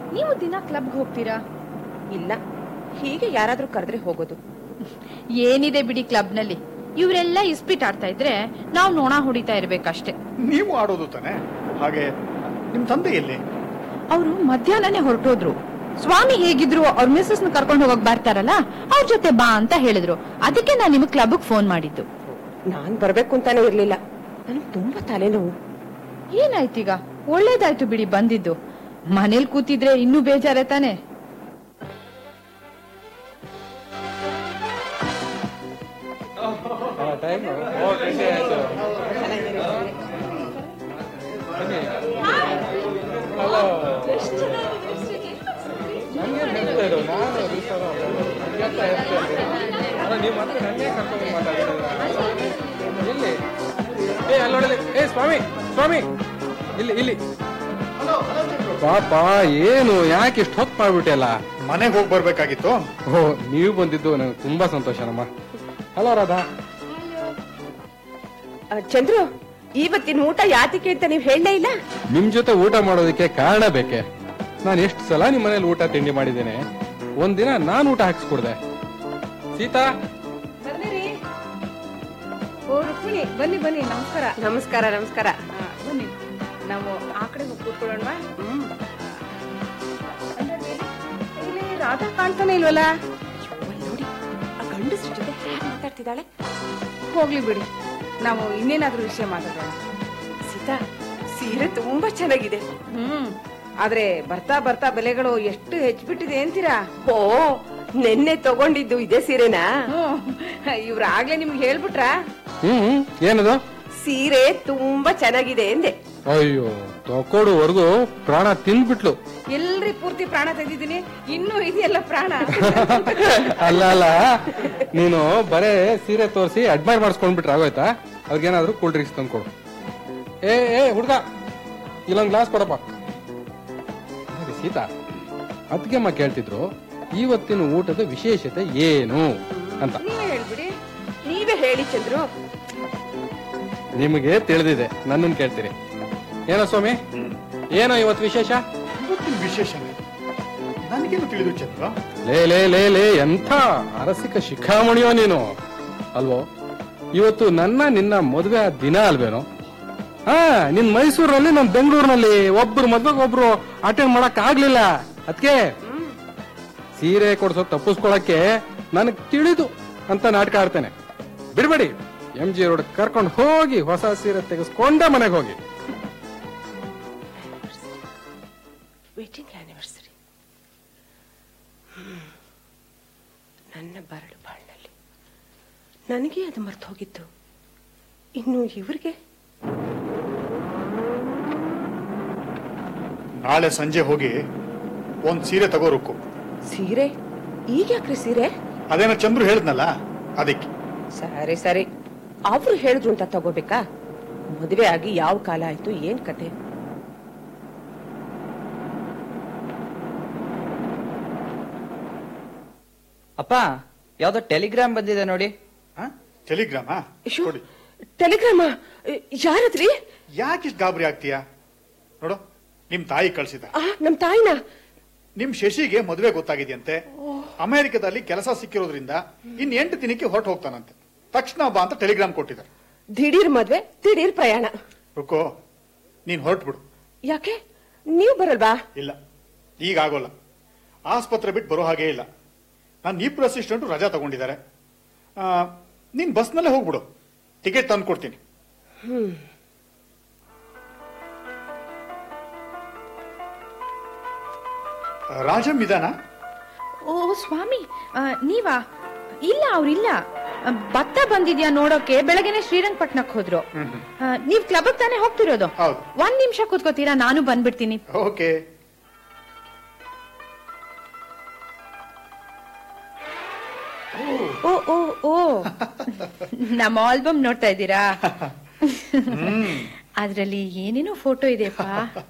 ನೀವು ದಿನ ಕ್ಲಬ್ಗೆ ಹೋಗ್ತೀರಾ ಇಲ್ಲ ಹೀಗೆ ಯಾರಾದ್ರೂ ಕರೆದ್ರೆ ಹೋಗೋದು ಏನಿದೆ ಬಿಡಿ ಕ್ಲಬ್ನಲ್ಲಿ ಇವರೆಲ್ಲ ಇಸ್ಪಿಟ್ ಆಡ್ತಾ ಇದ್ರೆ ನಾವು ನೋಣ ಹೊಡಿತಾ ಇರ್ಬೇಕಷ್ಟೇ ನೀವು ಆಡೋದು ತಾನೆ ಹಾಗೆ ನಿಮ್ ತಂದೆ ಎಲ್ಲಿ ಅವರು ಮಧ್ಯಾಹ್ನನೇ ಹೊರಟೋದ್ರು ಸ್ವಾಮಿ ಹೇಗಿದ್ರು ಅವ್ರ ಮಿಸ್ಸಸ್ ಕರ್ಕೊಂಡು ಹೋಗಕ್ ಬರ್ತಾರಲ್ಲ ಅವ್ರ ಜೊತೆ ಬಾ ಅಂತ ಹೇಳಿದ್ರು ಅದಕ್ಕೆ ನಾನು ನಿಮಗೆ ಕ್ಲಬ್ಗೆ ಫೋನ್ ಮಾಡಿದ್ದು ನಾನ್ ಬರ್ಬೇಕು ಅಂತಾನೆ ಇರ್ಲಿಲ್ಲ ನನಗ್ ತುಂಬಾ ತಲೆನೋವು ಏನಾಯ್ತೀಗ ಒಳ್ಳೇದಾಯ್ತು ಬಿಡಿ ಬಂದಿದ್ದು ಮನೇಲಿ ಕೂತಿದ್ರೆ ಇನ್ನೂ ಬೇಜಾರೇ ತಾನೆ ಟೈಮ್ ಓ ಟ್ವೆಂಟಿ ಆಯ್ತು ಹಲೋ ನನಗೆ ಹೇಳ್ತಾ ಇರು ನಾನು ರೀಸರ್ ಕೇಳ್ತಾ ಇರ್ತೇನೆ ಅಲ್ಲ ನೀವು ಮತ್ತೆ ನನ್ನೇ ಕರ್ಕೊಂಡು ಮಾತಾಡಿದ್ರೆ ಎಲ್ಲಿ ಏ ಅಲ್ಲೊಳಗೆ ಏ ಸ್ವಾಮಿ ಸ್ವಾಮಿ ಇಲ್ಲಿ ಇಲ್ಲಿ ಪಾಪ ಏನು ಯಾಕೆ ಇಷ್ಟು ಹೊತ್ತು ಮಾಡ್ಬಿಟ್ಟೆಲ್ಲ ಮನೆಗೆ ಹೋಗಿ ಬರ್ಬೇಕಾಗಿತ್ತು ಓ ನೀವು ಬಂದಿದ್ದು ನನಗೆ ತುಂಬಾ ಸಂತೋಷನಮ್ಮ ಹಲೋ ರಾಧಾ ಆ, ಚಂದ್ರು ಇವತ್ತಿನ ಊಟ ಯಾತಕ್ಕೆ ಅಂತ ನೀವ್ ಹೇಳಲೇ ಇಲ್ಲ ನಿಮ್ ಜೊತೆ ಊಟ ಮಾಡೋದಕ್ಕೆ ಕಾರಣ ಬೇಕೆ ನಾನು ಎಷ್ಟು ಸಲ ನಿಮ್ ಮನೇಲಿ ಊಟ ತಿಂಡಿ ಮಾಡಿದ್ದೇನೆ ಒಂದಿನ ನಾನು ಊಟ ಹಾಕ್ಸ್ಕೊಡ್ದೆ ಸೀತಾ ಓ ರುಕ್ಮಿಣಿ ಬನ್ನಿ ಬನ್ನಿ ನಮಸ್ಕಾರ ನಮಸ್ಕಾರ ನಮಸ್ಕಾರ ಆ, ಬನ್ನಿ ನಾವು ಆ ಕಡೆ ಹೋಗಿ ಕೂತ್ಕೊಳ್ಳೋಣವಾ ಹ್ಮ್ ಇಲ್ಲಿ ರಾಧಾ ಕಾಣ್ತಾನೆ ಇಲ್ವಲ್ಲ ಅಲ್ಲಿ ನೋಡಿ ಆ ಗಂಡಸ್ರ ಜೊತೆ ಹೇಗೆ ಮಾತಾಡ್ತಿದ್ದಾಳೆ ಹೋಗ್ಲಿ ಬಿಡಿ ನಾವು ಇನ್ನೇನಾದ್ರೂ ವಿಷಯ ಮಾತಾಡೋಣ ಸೀತಾ ಸೀರೆ ತುಂಬಾ ಚೆನ್ನಾಗಿದೆ ಹ್ಮ್ ಆದ್ರೆ ಬರ್ತಾ ಬರ್ತಾ ಬೆಲೆಗಳು ಎಷ್ಟು ಹೆಚ್ಚಿಬಿಟ್ಟಿದೆ ಅಂತೀರಾ ಓ ನೆನ್ನೆ ತಗೊಂಡಿದ್ದು ಇದೇ ಸೀರೆನಾ ಹ್ಮ್ ಇವ್ರು ಆಗ್ಲೇ ನಿಮ್ಗೆ ಹೇಳ್ಬಿಟ್ರಾ ಹ್ಮ್ ಏನದು ಸೀರೆ ತುಂಬಾ ಚೆನ್ನಾಗಿದೆ ಎಂದೆ ಅಯ್ಯೋ ತಕೊಡುವರೆಗೂ ಪ್ರಾಣ ತಿಂದ್ಬಿಟ್ಲು ಎಲ್ರಿ ಪೂರ್ತಿ ಪ್ರಾಣ ತೆಗೆದಿದ್ದೀನಿ ಇನ್ನೂ ಇದೆಯಲ್ಲ ಪ್ರಾಣ ಅಲ್ಲ ಅಲ್ಲ ನೀನು ಬರೇ ಸೀರೆ ತೋರಿಸಿ ಅಡ್ಮೈರ್ ಮಾಡಿಸ್ಕೊಂಡ್ಬಿಟ್ರೆ ಆಗೋಯ್ತಾ ಅವ್ರಿಗೇನಾದ್ರೂ ಕೂಲ್ ಡ್ರಿಂಕ್ಸ್ ತಂದ್ಕೊಡು ಏ ಏ ಹುಡ್ಗ ಇಲ್ಲೊಂದ್ ಗ್ಲಾಸ್ ಕೊಡಪ್ಪ ಹಾಗೆ ಸೀತಾ ಅದಕ್ಕೆಮ್ಮ ಕೇಳ್ತಿದ್ರು ಇವತ್ತಿನ ಊಟದ ವಿಶೇಷತೆ ಏನು ಅಂತ ನೀವೇ ಹೇಳ್ಬಿಡಿ ನೀವೇ ಹೇಳಿ ಚಂದ್ರು ನಿಮಗೆ ತಿಳಿದಿದೆ ನನ್ನನ್ನು ಕೇಳ್ತೀರಿ ಏನೋ ಸ್ವಾಮಿ ಏನೋ ಇವತ್ತು ವಿಶೇಷ ಇವತ್ತಿನ ವಿಶೇಷ ನನಗೇನು ತಿಳಿದು ಚಂದ್ರ ಲೇ ಲೇ ಲೇ ಲೇ ಎಂಥ ಅರಸಿಕ ಶಿಖಾಮಣಿಯೋ ನೀನು ಅಲ್ವೋ ಇವತ್ತು ನನ್ನ ನಿನ್ನ ಮದುವೆ ಆದ ದಿನ ಅಲ್ವೇನೋ ಹಾ ನಿನ್ ಮೈಸೂರಲ್ಲಿ ನಮ್ ಬೆಂಗಳೂರಿನಲ್ಲಿ ಒಬ್ರು ಮದ್ವೆಗೆ ಒಬ್ರು ಅಟೆಂಡ್ ಮಾಡಕ್ ಆಗ್ಲಿಲ್ಲ ಅದಕ್ಕೆ ಸೀರೆ ಕೊಡ್ಸೋ ತಪ್ಪಿಸ್ಕೊಳಕ್ಕೆ ನನಗ್ ತಿಳಿದು ಅಂತ ನಾಟಕ ಆಡ್ತೇನೆ ಬಿಡ್ಬೇಡಿ ಎಂ ಜಿ ರೋಡ್ ಕರ್ಕೊಂಡು ಹೋಗಿ ಹೊಸ ಸೀರೆ ತೆಗೆಸ್ಕೊಂಡೆ ಮನೆಗೆ ಹೋಗಿ ವೇಟಿಂಗ್ ಆನಿವರ್ಸರಿ ನನ್ನ ಬರಡು ಬಾಳ್ನಲ್ಲಿ ನನಗೆ ಅದು ಮರ್ತು ಹೋಗಿತ್ತು ಇನ್ನು ಇವ್ರಿಗೆ ನಾಳೆ ಸಂಜೆ ಹೋಗಿ ಒಂದ್ ಸೀರೆ ತಗೋ ರುಕ್ಕು ಸೀರೆ ಈಗ ಯಾಕ್ರಿ ಸೀರೆ ಅದೇನ ಚಂದ್ರು ಹೇಳಿದ್ನಲ್ಲ ಅದಕ್ಕೆ ಸರಿ ಸರಿ ಅವ್ರು ಹೇಳಿದ್ರು ಅಂತ ತಗೋಬೇಕಾ ಮದುವೆ ಆಗಿ ಯಾವ ಕಾಲ ಆಯ್ತು ಏನ್ ಕತೆ ಅಪ್ಪ ಯಾವ್ದೋ ಟೆಲಿಗ್ರಾಮ್ ಬಂದಿದೆ ನೋಡಿ ಟೆಲಿಗ್ರಾಮಾ ಅಯ್ಯೋ, ಕೊಡಿ ಟೆಲಿಗ್ರಾಮ ಯಾರದ್ರಿ ಯಾಕಿಷ್ಟು ಗಾಬರಿ ಆಗ್ತೀಯಾ ನೋಡು ನಿಮ್ ತಾಯಿ ಕಳ್ಸಿದ ಆ ನಮ್ ತಾಯಿನ ನಿಮ್ ಶಶಿಗೆ ಮದುವೆ ಗೊತ್ತಾಗಿದೆಯಂತೆ ಅಮೆರಿಕದಲ್ಲಿ ಕೆಲಸ ಸಿಕ್ಕಿರೋದ್ರಿಂದ ಇನ್ ಎಂಟು ದಿನಕ್ಕೆ ಹೊರಟು ಹೋಗ್ತಾನಂತೆ ತಕ್ಷಣ ಬಾ ಅಂತ ಟೆಲಿಗ್ರಾಮ್ ಕೊಟ್ಟಿದ್ದಾರೆ ದಿಢೀರ್ ಮದ್ವೆ ದಿಢೀರ್ ಪ್ರಯಾಣ ರುಕೋ ನೀನ್ ಹೊರಟು ಬಿಡು ಯಾಕೆ ನೀವ್ ಬರಲ್ವಾ ಇಲ್ಲ ಈಗ ಆಗೋಲ್ಲ ಆಸ್ಪತ್ರೆ ಬಿಟ್ಟು ಬರೋ ಹಾಗೇ ಇಲ್ಲ ನನ್ನ ಇಬ್ರು ಅಸಿಸ್ಟೆಂಟ್ ರಜಾ ತಗೊಂಡಿದ್ದಾರೆ ಆ, ನೀನ್ ಬಸ್ನಲ್ಲೇ ಹೋಗ್ಬಿಡು ಟಿಕೆಟ್ ತಂದು ಕೊಡ್ತೀನಿ ರಾಜಂ ಇದಾನ ಓ ಸ್ವಾಮಿ ಆ, ನೀವಾ ಇಲ್ಲ ಅವ್ರಿಲ್ಲ ಆ, ಭತ್ತ ಬಂದಿದ್ಯಾ ನೋಡೋಕೆ ಬೆಳಗ್ಗೆನೆ ಶ್ರೀರಂಗಪಟ್ಟಣಕ್ ಹೋದ್ರು ಆ, ನೀವ್ ಕ್ಲಬ್ ತಾನೇ ಹೋಗ್ತಿರೋದು ಹೌದು. ಒಂದ್ ನಿಮಿಷ ಕೂತ್ಕೋತೀರಾ ನಾನು ಬಂದ್ಬಿಡ್ತೀನಿ ಓಕೆ ಓ ಓ ಓ ನಮ್ಮ ಆಲ್ಬಮ್ ನೋಡ್ತಾ ಇದ್ದೀರಾ ಅದ್ರಲ್ಲಿ ಏನೇನೋ ಫೋಟೋ ಇದೆಯಪ್ಪ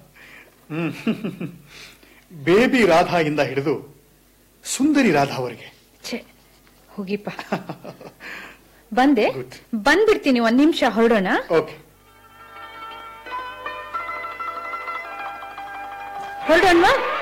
ಬೇಬಿ ರಾಧಾ ಇಂದ ಹಿಡಿದು ಸುಂದರಿ ರಾಧಾವರೆಗೆ ಛೆ ಹೋಗಿಪ್ಪ ಬಂದೆ Good. ಬಂದ್ಬಿಡ್ತೀನಿ ಒಂದ್ ನಿಮಿಷ ಹೊರಡೋಣ ಓಕೆ ಹೊರಡೋಣ